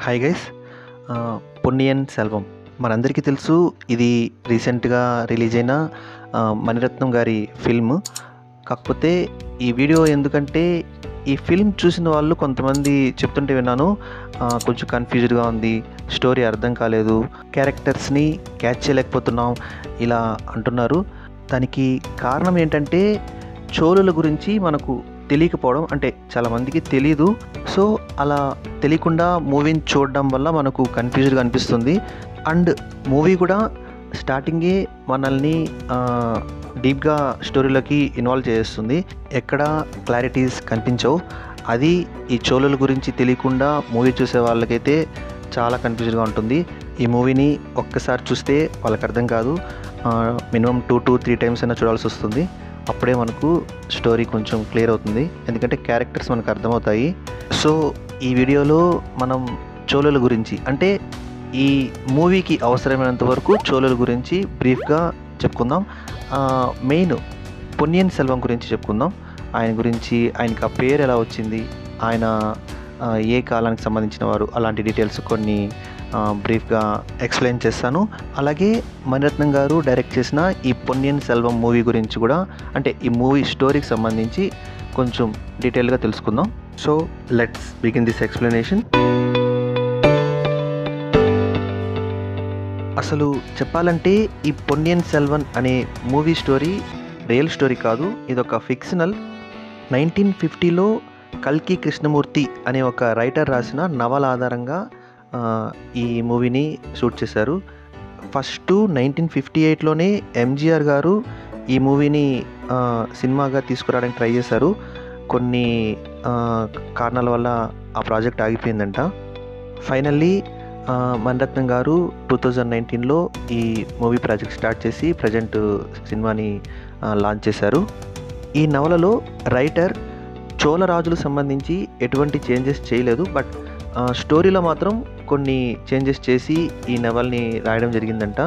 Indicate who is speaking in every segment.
Speaker 1: hi guys Ponniyin Selvam మనందరికీ తెలుసు ఇది రీసెంట్గా రిలీజ్ అయిన ఆ, మణిరత్నం గారి ఫిల్మ్ కాకపోతే ఈ వీడియో ఎందుకంటే ఈ ఫిల్మ్ చూసిన వాళ్ళు కొంతమంది చెప్తుంటే విన్నాను ఆ, కొంచెం కన్ఫ్యూజ్డ్గా ఉంది స్టోరీ అర్థం కాలేదు క్యారెక్టర్స్ని క్యాచ్ చేయలేకపోతున్నాం ఇలా అంటున్నారు దానికి కారణం ఏంటంటే చోళుల గురించి మనకు తెలియకపోవడం అంటే చాలామందికి తెలీదు సో అలా తెలియకుండా మూవీని చూడడం వల్ల మనకు కన్ఫ్యూజ్డ్గా అనిపిస్తుంది అండ్ మూవీ కూడా స్టార్టింగే మనల్ని డీప్గా స్టోరీలోకి ఇన్వాల్వ్ చేస్తుంది ఎక్కడ క్లారిటీస్ కనిపించవు అది ఈ చోళుల గురించి తెలియకుండా మూవీ చూసే వాళ్ళకైతే చాలా కన్ఫ్యూజ్డ్గా ఉంటుంది ఈ మూవీని ఒక్కసారి చూస్తే వాళ్ళకి అర్థం కాదు minimum two to three times అయినా చూడాల్సి వస్తుంది అప్పుడే మనకు స్టోరీ కొంచెం క్లియర్ అవుతుంది ఎందుకంటే క్యారెక్టర్స్ మనకు అర్థమవుతాయి సో ఈ వీడియోలో మనం చోళుల గురించి అంటే ఈ మూవీకి అవసరమైనంత వరకు చోళుల గురించి బ్రీఫ్గా చెప్పుకుందాం మెయిన్ పొన్నియన్ సెల్వం గురించి చెప్పుకుందాం ఆయన గురించి ఆయనకి ఆ పేరు ఎలా వచ్చింది ఆయన ఆ, ఏ కాలానికి సంబంధించిన వారు అలాంటి డీటెయిల్స్ కొన్ని ఆ, బ్రీఫ్గా ఎక్స్ప్లెయిన్ చేస్తాను అలాగే మణిరత్నం గారు డైరెక్ట్ చేసిన ఈ పొన్నియన్ సెల్వం మూవీ గురించి కూడా అంటే ఈ మూవీ స్టోరీకి సంబంధించి కొంచెం డీటెయిల్గా తెలుసుకుందాం so let's begin this explanation అసలు చెప్పాలంటే ఈ పొన్నియన్ సెల్వన్ అనే మూవీ స్టోరీ రియల్ స్టోరీ కాదు ఇదొక ఫిక్షనల్ నైన్టీన్ ఫిఫ్టీలో కల్కి కృష్ణమూర్తి అనే ఒక రైటర్ రాసిన నవల ఆధారంగా ఆ, ఈ మూవీని షూట్ చేశారు ఫస్ట్ నైన్టీన్ ఫిఫ్టీ ఎయిట్లోనే ఎంజీఆర్ గారు ఈ మూవీని ఆ, సినిమాగా తీసుకురావడానికి ట్రై చేశారు కొన్ని ఆ, కారణాల వల్ల ఆ ప్రాజెక్ట్ ఆగిపోయిందంట ఫైనల్లీ ఆ, మణిరత్నం గారు టూ థౌజండ్ నైన్టీన్లో ఈ మూవీ ప్రాజెక్ట్ స్టార్ట్ చేసి ప్రజెంట్ సినిమాని ఆ, లాంచ్ చేశారు ఈ నవలలో రైటర్ చోళ రాజులకు సంబంధించి ఎటువంటి చేంజెస్ చేయలేదు బట్ ఆ, స్టోరీలో మాత్రం కొన్ని చేంజెస్ చేసి ఈ నవల్ని రాయడం జరిగిందంట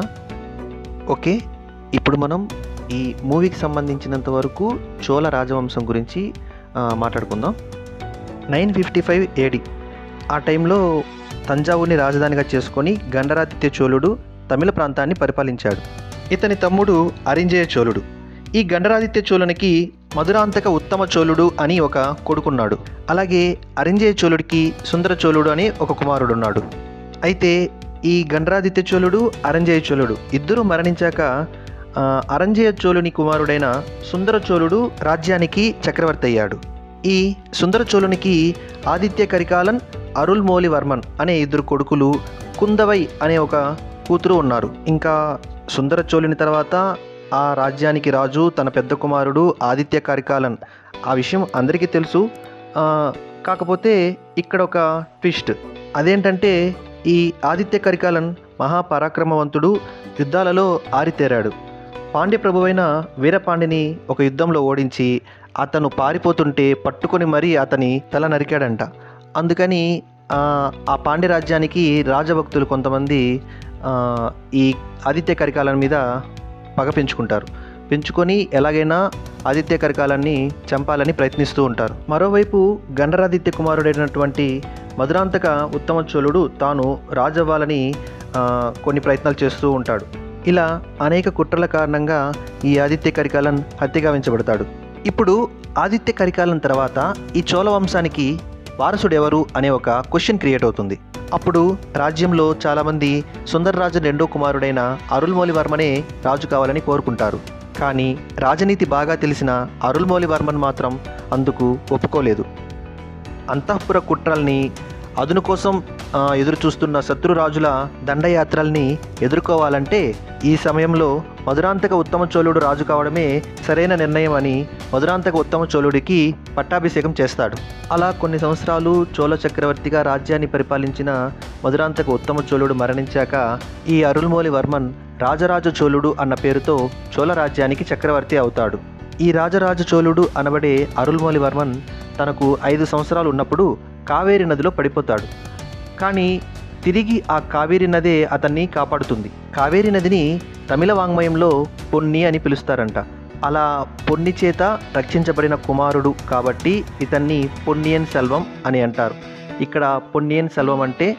Speaker 1: ఓకే ఇప్పుడు మనం ఈ మూవీకి సంబంధించినంత వరకు చోళ రాజవంశం గురించి ఆ, మాట్లాడుకుందాం నైన్ ఫిఫ్టీ ఫైవ్ ఏడి ఆ టైంలో తంజావూరుని రాజధానిగా చేసుకొని గండరాదిత్య చోళుడు తమిళ ప్రాంతాన్ని పరిపాలించాడు ఇతని తమ్ముడు అరింజయ చోళుడు ఈ గండరాదిత్య చోళునికి మధురాంతక ఉత్తమ చోళుడు అని ఒక కొడుకున్నాడు అలాగే అరింజయ చోళుడికి సుందర చోళుడు అని ఒక కుమారుడున్నాడు అయితే ఈ గండరాదిత్య చోళుడు అరంజయ చోళుడు ఇద్దరు మరణించాక ఆ, అరంజయ చోళుని కుమారుడైన సుందర చోళుడు రాజ్యానికి చక్రవర్తి అయ్యాడు ఈ సుందర చోళునికి ఆదిత్య కరికాలన్ అరుల్మోలి వర్మన్ అనే ఇద్దరు కొడుకులు కుందవై అనే ఒక కూతురు ఉన్నారు ఇంకా సుందర చోళుని తర్వాత ఆ రాజ్యానికి రాజు తన పెద్ద కుమారుడు ఆదిత్య కరికాలన్ ఆ విషయం అందరికీ తెలుసు ఆ, కాకపోతే ఇక్కడ ఒక ట్విస్ట్ అదేంటంటే ఈ ఆదిత్య కరికాలన్ మహాపరాక్రమవంతుడు యుద్ధాలలో ఆరితేరాడు పాండ్య ప్రభువైన వీరపాండ్యని ఒక యుద్ధంలో ఓడించి అతను పారిపోతుంటే పట్టుకొని మరీ అతని తల నరికాడంట అందుకని ఆ, ఆ పాండ్య రాజ్యానికి రాజభక్తులు కొంతమంది ఆ, ఈ ఆదిత్య కరికాలన్ మీద పగ పెంచుకుంటారు పెంచుకొని ఎలాగైనా ఆదిత్య కరికాలాన్ని చంపాలని ప్రయత్నిస్తూ ఉంటారు మరోవైపు గండరాదిత్య కుమారుడైనటువంటి మధురాంతక ఉత్తమ చోళుడు తాను రాజవ్వాలని ఆ, కొన్ని ప్రయత్నాలు చేస్తూ ఉంటాడు ఇలా అనేక కుట్రల కారణంగా ఈ ఆదిత్య కరికాలన్ హత్యగావించబడతాడు ఇప్పుడు ఆదిత్య కరికాలన్ తర్వాత ఈ చోళ వంశానికి వారసుడు ఎవరు అనే ఒక క్వశ్చన్ క్రియేట్ అవుతుంది అప్పుడు రాజ్యంలో చాలామంది సుందరరాజు రెండో కుమారుడైన అరుల్మౌళివర్మనే రాజు కావాలని కోరుకుంటారు కానీ రాజనీతి బాగా తెలిసిన అరుల్మౌళివర్మన్ మాత్రం అందుకు ఒప్పుకోలేదు అంతఃపుర కుట్రల్ని అదును కోసం ఆ, ఎదురు చూస్తున్న శత్రురాజుల దండయాత్రల్ని ఎదుర్కోవాలంటే ఈ సమయంలో మధురాంతక ఉత్తమ చోళుడు రాజు కావడమే సరైన నిర్ణయం అని మధురాంతక ఉత్తమ చోళుడికి పట్టాభిషేకం చేస్తాడు అలా కొన్ని సంవత్సరాలు చోళ చక్రవర్తిగా రాజ్యాన్ని పరిపాలించిన మధురాంతక ఉత్తమ చోళుడు మరణించాక ఈ అరుల్మోలి వర్మన్ రాజరాజ చోళుడు అన్న పేరుతో చోళ రాజ్యానికి చక్రవర్తి అవుతాడు ఈ రాజరాజ చోళుడు అనబడే అరుల్మోలి వర్మన్ తనకు ఐదు సంవత్సరాలు ఉన్నప్పుడు కావేరి నదిలో పడిపోతాడు కానీ తిరిగి ఆ కావేరి నదే అతన్ని కాపాడుతుంది కావేరి నదిని తమిళ వాంగ్మయంలో పొన్ని అని పిలుస్తారంట అలా పొన్ని చేత రక్షించబడిన కుమారుడు కాబట్టి ఇతన్ని పొన్నియన్ సెల్వం అని అంటారు ఇక్కడ పొన్నియన్ సెల్వం అంటే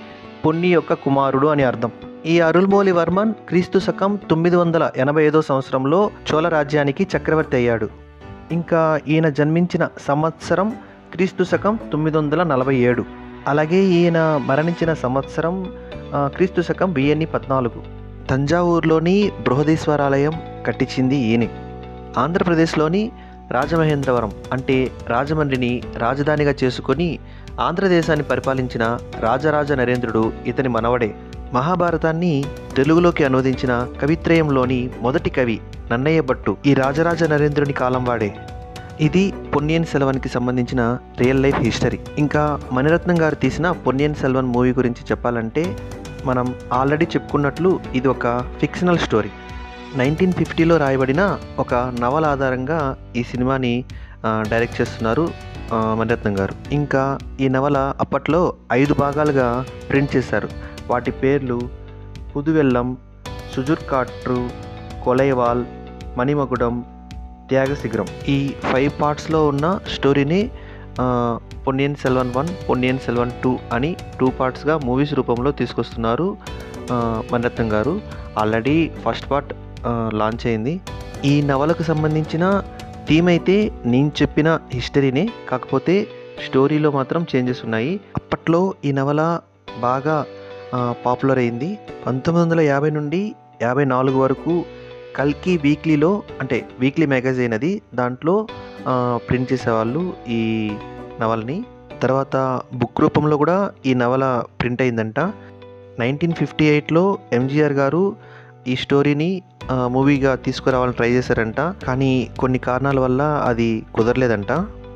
Speaker 1: పొన్ని యొక్క కుమారుడు అని అర్థం ఈ అరుల్మోలివర్మన్ క్రీస్తు శకం తొమ్మిది వందల ఎనభై ఐదో సంవత్సరంలో చోళ రాజ్యానికి చక్రవర్తి అయ్యాడు ఇంకా ఈయన జన్మించిన సంవత్సరం క్రీస్తు శకం తొమ్మిది వందల నలభై ఏడు అలాగే ఈయన మరణించిన సంవత్సరం ఆ, క్రీస్తు శకం బిఎన్ఈ పద్నాలుగు తంజావూరులోని బృహదీశ్వరాలయం కట్టించింది ఈయనే ఆంధ్రప్రదేశ్లోని రాజమహేంద్రవరం అంటే రాజమండ్రిని రాజధానిగా చేసుకొని ఆంధ్రదేశాన్ని పరిపాలించిన రాజరాజ నరేంద్రుడు ఇతని మనవడే మహాభారతాన్ని తెలుగులోకి అనువదించిన కవిత్రయంలోని మొదటి కవి నన్నయ్య భట్టు ఈ రాజరాజ నరేంద్రుని కాలం వాడే ఇది పొన్నియన్ సెల్వన్కి సంబంధించిన రియల్ లైఫ్ హిస్టరీ ఇంకా మణిరత్నం గారు తీసిన పొన్నియన్ సెల్వన్ మూవీ గురించి చెప్పాలంటే మనం ఆల్రెడీ చెప్పుకున్నట్లు ఇది ఒక ఫిక్షనల్ స్టోరీ నైన్టీన్ ఫిఫ్టీలో రాయబడిన ఒక నవల ఆధారంగా ఈ సినిమాని ఆ, డైరెక్ట్ చేస్తున్నారు ఆ, మణిరత్నం గారు ఇంకా ఈ నవల అప్పట్లో ఐదు భాగాలుగా ప్రింట్ చేశారు వాటి పేర్లు పుదువెల్లం సుజుర్కాట్రు కొలైవాల్ మణిమకుడం త్యాగశిఖరం ఈ ఫైవ్ పార్ట్స్లో ఉన్న స్టోరీని ఆ, పొన్నియన్ సెల్వన్ వన్ పొన్నియన్ సెల్వన్ టూ అని టూ పార్ట్స్గా మూవీస్ రూపంలో తీసుకొస్తున్నారు ఆ, మణిరత్నం గారు ఆల్రెడీ ఫస్ట్ పార్ట్ లాంచ్ అయింది ఈ నవలకు సంబంధించిన థీమ్ అయితే నేను చెప్పిన హిస్టరీనే కాకపోతే స్టోరీలో మాత్రం చేంజెస్ ఉన్నాయి అప్పట్లో ఈ నవల బాగా పాపులర్ అయింది పంతొమ్మిది వందల యాభై నుండి యాభై నాలుగు వరకు కల్కి వీక్లీలో అంటే వీక్లీ మ్యాగజైన్ అది దాంట్లో ఆ, ప్రింట్ చేసేవాళ్ళు ఈ నవల్ని తర్వాత బుక్ రూపంలో కూడా ఈ నవల ప్రింట్ అయిందంట నైన్టీన్ ఫిఫ్టీ ఎయిట్లో ఎంజీఆర్ గారు ఈ స్టోరీని ఆ, మూవీగా తీసుకురావాలని ట్రై చేశారంట కానీ కొన్ని కారణాల వల్ల అది కుదరలేదంట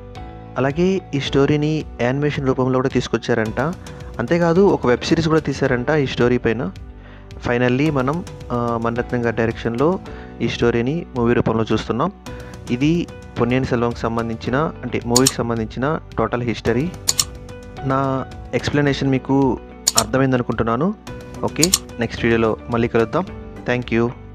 Speaker 1: అలాగే ఈ స్టోరీని యానిమేషన్ రూపంలో కూడా తీసుకొచ్చారంట అంతేకాదు ఒక వెబ్ సిరీస్ కూడా తీశారంట ఈ స్టోరీ పైన ఫైనల్లీ మనం ఆ, మణిరత్నం గారి డైరెక్షన్లో ఈ స్టోరీని మూవీ రూపంలో చూస్తున్నాం ఇది పొన్నియన్ సెల్వంకి సంబంధించిన అంటే మూవీకి సంబంధించిన టోటల్ హిస్టరీ నా ఎక్స్ప్లెనేషన్ మీకు అర్థమైంది అనుకుంటున్నాను ఓకే నెక్స్ట్ వీడియోలో మళ్ళీ కలుద్దాం థ్యాంక్ యూ